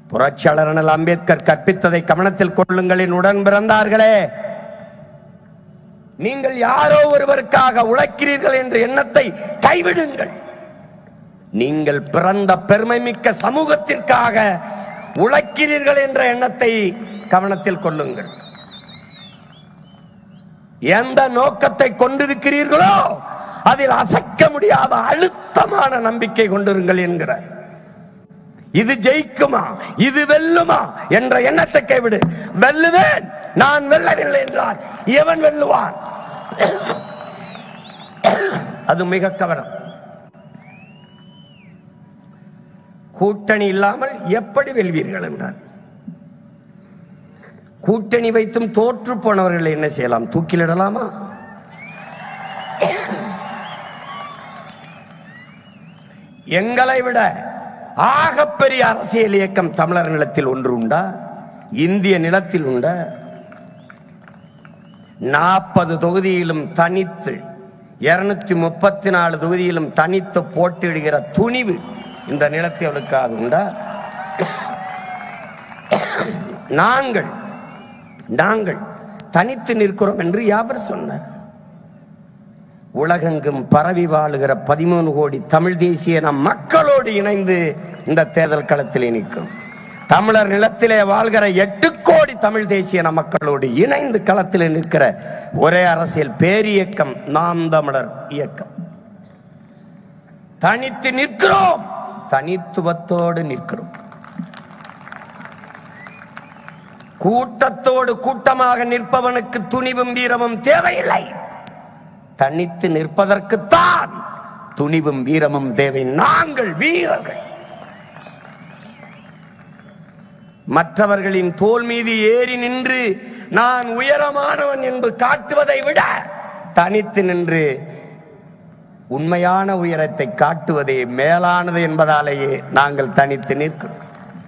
புரட்சியாளர் அண்ணல் அம்பேத்கர் கற்பித்ததை கவனத்தில் கொள்ளுங்கள் என் உடன் பிறந்தார்களே நீங்கள் யாரோ ஒருவருக்காக உழைக்கிறீர்கள் என்ற எண்ணத்தை கைவிடுங்கள் நீங்கள் பிறந்த பெருமைமிக்க சமூகத்திற்காக உழைக்கிறீர்கள் என்ற எண்ணத்தை கவனத்தில் கொள்ளுங்கள் எந்த நோக்கத்தை கொண்டிருக்கிறீர்களோ அதில் அசைக்க முடியாத அழுத்தமான நம்பிக்கை கொண்டிருங்கள் என்கிறார் இது ஜெயிக்குமா இது வெல்லுமா என்ற எண்ணத்தை கைவிடு வெல்லுவேன் நான் வெல்லவில்லை என்றால் எவன் வெல்லுவான் அது மிக கவனம் கூட்டணி இல்லாமல் எப்படி வெல்வீர்கள் என்றார் கூட்டணி வைத்தும் தோற்று போனவர்கள் என்ன செய்யலாம் தூக்கிலிடலாமா எங்களை விட ஆகப்பெரிய அரசியல் இயக்கம் தமிழர் நிலத்தில் ஒன்று உண்டா இந்திய நிலத்தில் உண்டா நாற்பது தொகுதியிலும் தனித்து இருநூத்தி முப்பத்தி நாலு தொகுதியிலும் தனித்து போட்டியிடுகிற துணிவு இந்த நிலத்தவர்களுக்காக உண்டா நாங்கள் நாங்கள் தனித்து நிற்கிறோம் என்று யாவர் சொன்னார் உலகெங்கும் பரவி வாழுகிற பதிமூணு கோடி தமிழ் தேசிய நம் மக்களோடு இணைந்து இந்த தேர்தல் களத்திலே நிற்கும் தமிழர் நிலத்திலே வாழ்கிற எட்டு கோடி தமிழ் தேசிய நம் மக்களோடு இணைந்து களத்திலே நிற்கிற ஒரே அரசியல் பேரியக்கம் நாம் தமிழர் இயக்கம் தனித்து நிற்கிறோம் தனித்துவத்தோடு நிற்கிறோம் கூட்டத்தோடு கூட்டமாக நிற்பவனுக்கு துணிவும் வீரமும் தேவையில்லை தனித்து நிற்பதற்குத்தான் துணிவும் வீரமும் தேவை நாங்கள் வீரர்கள் மற்றவர்களின் தோல் மீது ஏறி நின்று நான் உயரமானவன் என்று காட்டுவதை விட தனித்து நின்று உண்மையான உயரத்தை காட்டுவதே மேலானது என்பதாலேயே நாங்கள் தனித்து நிற்கிறோம்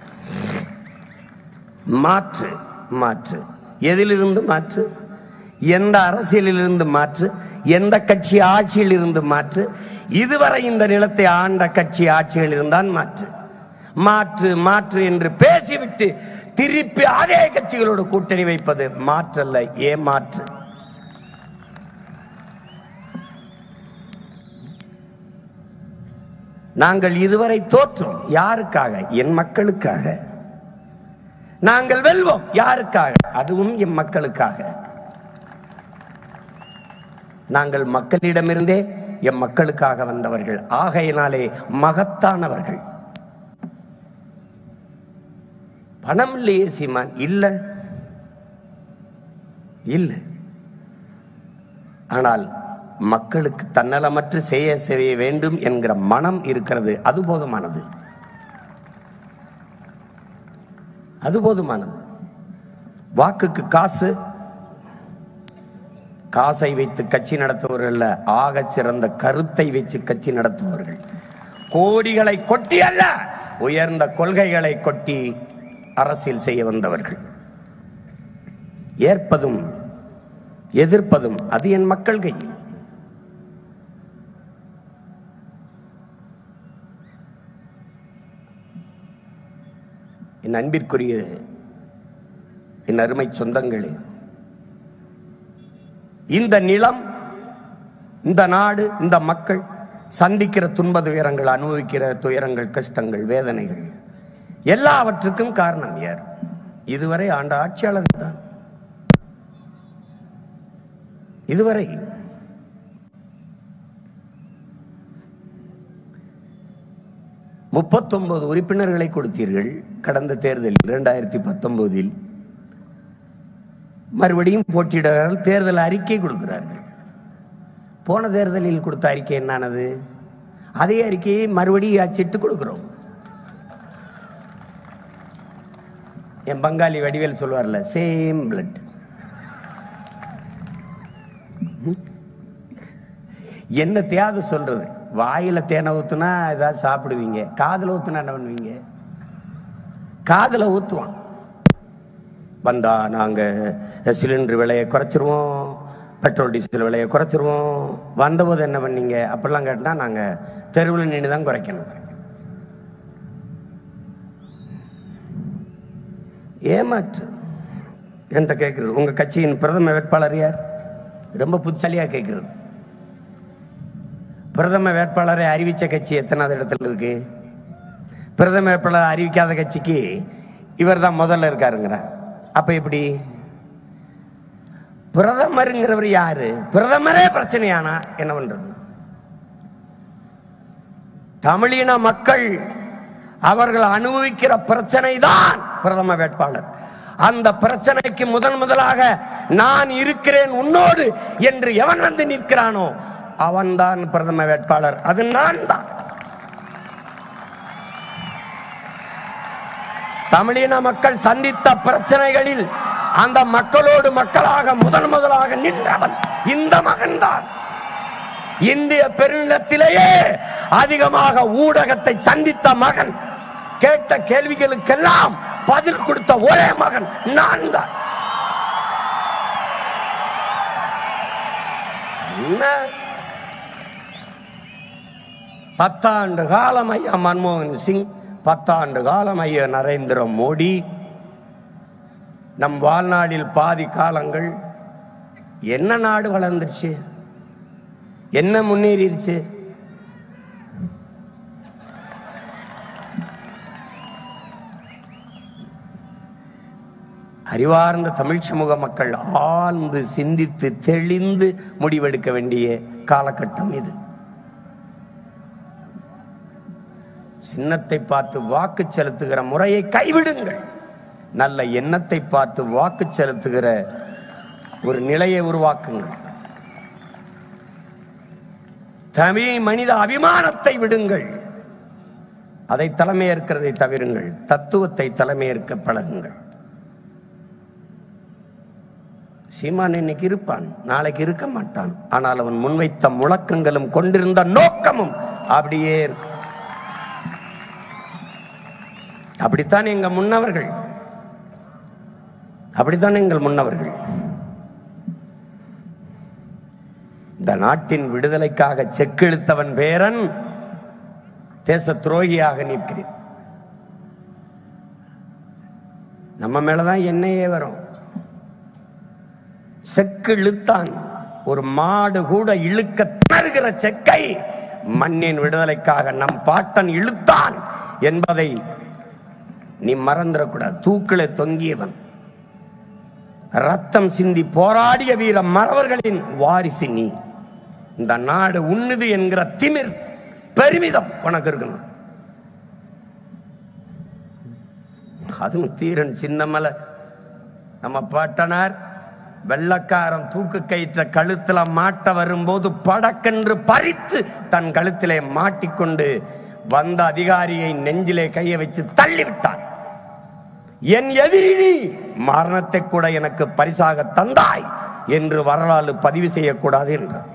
மாற்று மாற்று எதிலிருந்து மாற்று எந்த அரசியலிலிருந்து மாற்று எந்த கட்சி ஆட்சியில் இருந்து மாற்று இதுவரை இந்த நிலத்தை ஆண்ட கட்சி ஆட்சியில் இருந்தான் மாற்று மாற்று மாற்று என்று பேசிவிட்டு திருப்பி அதே கட்சிகளோடு கூட்டணி வைப்பது மாற்றல்ல ஏமாற்று நாங்கள் இதுவரை தோற்றோம் யாருக்காக என் மக்களுக்காக நாங்கள் வெல்வோம் யாருக்காக அதுவும் என் மக்களுக்காக நாங்கள் மக்களிடமிருந்தே எம் மக்களுக்காக வந்தவர்கள் ஆகையினாலே மகத்தானவர்கள் பணம் இல்லையே சீமான் இல்ல இல்ல ஆனால் மக்களுக்கு தன்னலமற்று செய்ய செய்ய வேண்டும் என்கிற மனம் இருக்கிறது அது போதுமானது அது போதுமானது வாக்குக்கு காசு காசை வைத்து கட்சி நடத்துபவர்கள் அல்ல ஆகச் சிறந்த கருத்தை வச்சு கட்சி நடத்துபவர்கள் கோடிகளை கொட்டி அல்ல உயர்ந்த கொள்கைகளை கொட்டி அரசியல் செய்ய வந்தவர்கள் ஏற்பதும் எதிர்ப்பதும் அது என் மக்கள் கையில் என் அன்பிற்குரிய என் அருமை சொந்தங்களே இந்த நிலம் இந்த நாடு இந்த மக்கள் சந்திக்கிற துன்ப துயரங்கள் அனுபவிக்கிற துயரங்கள் கஷ்டங்கள் வேதனைகள் எல்லாவற்றுக்கும் காரணம் யார் இதுவரை ஆண்ட ஆட்சியாளர் தான் இதுவரை முப்பத்தொன்பது உறுப்பினர்களை கொடுத்தீர்கள் கடந்த தேர்தலில் இரண்டாயிரத்தி பத்தொன்பதில் மறுபடியும் போட்டியிடுகிறார்கள் தேர்தல் அறிக்கை கொடுக்கிறார்கள் போன தேர்தலில் கொடுத்த அறிக்கை என்னானது அதே அறிக்கையை மறுபடியும் அச்சிட்டு கொடுக்கிறோம் என் பங்காளி வடிவேல் சொல்லுவார்ல சேம் பிளட் என்ன தேவை சொல்றது வாயில தேனை ஊத்துனா ஏதாவது சாப்பிடுவீங்க காதுல ஊத்துனா என்ன பண்ணுவீங்க காதுல ஊத்துவான் வந்தா நாங்க சிலிண்டர் விலையை குறைச்சிருவோம் பெட்ரோல் டீசல் விலையை குறைச்சிருவோம் வந்தபோது என்ன பண்ணீங்க அப்படிலாம் கேட்டா நாங்க தெருவில் நின்று தான் குறைக்கணும் ஏமாற்று என்கிட்ட கேட்கிறது உங்க கட்சியின் பிரதம வேட்பாளர் யார் ரொம்ப புத்திசாலியா கேட்கிறது பிரதம வேட்பாளரை அறிவிச்ச கட்சி எத்தனாவது இடத்துல இருக்கு பிரதம வேட்பாளர் அறிவிக்காத கட்சிக்கு இவர் தான் முதல்ல இருக்காருங்கிற அப்ப எப்படி பிரதமருங்கிறவர் யாரு பிரதமரே பிரச்சனையானா என்ன பண்றது தமிழின மக்கள் அவர்கள் அனுபவிக்கிற பிரச்சனை தான் பிரதம வேட்பாளர் அந்த பிரச்சனைக்கு முதன் முதலாக நான் இருக்கிறேன் உன்னோடு என்று எவன் வந்து நிற்கிறானோ அவன்தான் பிரதம வேட்பாளர் அது நான் தான் தமிழின மக்கள் சந்தித்த பிரச்சனைகளில் அந்த மக்களோடு மக்களாக முதன் முதலாக நின்றவன் இந்த மகன்தான் இந்திய பெருநிலத்திலேயே அதிகமாக ஊடகத்தை சந்தித்த மகன் கேட்ட கேள்விகளுக்கெல்லாம் பதில் கொடுத்த ஒரே மகன் நான் தான் என்ன பத்தாண்டு காலம் ஐயா மன்மோகன் சிங் பத்தாண்டு காலம் ஐயா நரேந்திர மோடி நம் வாழ்நாளில் பாதி காலங்கள் என்ன நாடு வளர்ந்துருச்சு என்ன முன்னேறிடுச்சு அறிவார்ந்த தமிழ் சமூக மக்கள் ஆழ்ந்து சிந்தித்து தெளிந்து முடிவெடுக்க வேண்டிய காலகட்டம் இது சின்னத்தை பார்த்து வாக்கு செலுத்துகிற முறையை கைவிடுங்கள் நல்ல எண்ணத்தை பார்த்து வாக்கு செலுத்துகிற ஒரு நிலையை உருவாக்குங்கள் தமிழ் மனித அபிமானத்தை விடுங்கள் அதை தலைமையேற்கிறதை தவிருங்கள் தத்துவத்தை தலைமையேற்க பழகுங்கள் சீமான் இன்னைக்கு இருப்பான் நாளைக்கு இருக்க மாட்டான் ஆனால் அவன் முன்வைத்த முழக்கங்களும் கொண்டிருந்த நோக்கமும் அப்படியே இருக்கு. அப்படித்தான் எங்க முன்னவர்கள் அப்படித்தான் எங்கள் முன்னவர்கள் இந்த நாட்டின் விடுதலைக்காக செக்கெழுத்தவன் பேரன் தேச துரோகியாக நிற்கிறேன் நம்ம மேலதான் எண்ணெயே வரும் செக்கு இழுத்தான் ஒரு மாடு கூட இழுக்க திணறுகிற செக்கை மண்ணின் விடுதலைக்காக நம் பாட்டன் இழுத்தான் என்பதை நீ மறந்துடக்கூடாது தூக்கில தொங்கியவன் ரத்தம் சிந்தி போராடிய வீர மறவர்களின் வாரிசு நீ இந்த நாடு உண்ணுது என்கிற திமிர் பெருமிதம் உனக்கு இருக்கணும் அதுவும் தீரன் சின்னமலை நம்ம பாட்டனார் வெள்ளக்காரன் தூக்கு கயிற்ற கழுத்துல மாட்ட வரும்போது படக்கென்று பறித்து தன் கழுத்திலே மாட்டிக்கொண்டு வந்த அதிகாரியை நெஞ்சிலே கையை வச்சு தள்ளிவிட்டான் என் எதிரி நீ மரணத்தை கூட எனக்கு பரிசாக தந்தாய் என்று வரலாறு பதிவு செய்யக்கூடாது என்றார்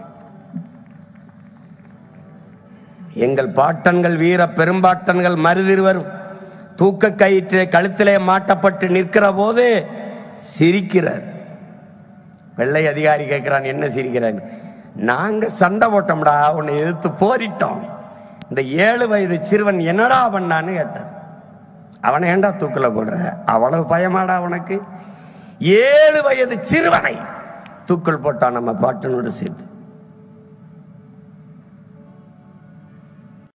எங்கள் பாட்டன்கள் வீர பெரும்பாட்டன்கள் மருதிருவரும் தூக்க கயிற்று கழுத்திலே மாட்டப்பட்டு நிற்கிற போது சிரிக்கிறார் வெள்ளை அதிகாரி கேட்கிறான் என்ன சிரிக்கிறான் நாங்க சண்டை போட்டோம்டா உன்னை எதிர்த்து போரிட்டோம் இந்த ஏழு வயது சிறுவன் என்னடா பண்ணான்னு கேட்டார் அவனை ஏன்டா தூக்கில போடுற அவ்வளவு பயமாடா உனக்கு ஏழு வயது சிறுவனை தூக்கல் போட்டான் நம்ம பாட்டனோடு சேர்த்து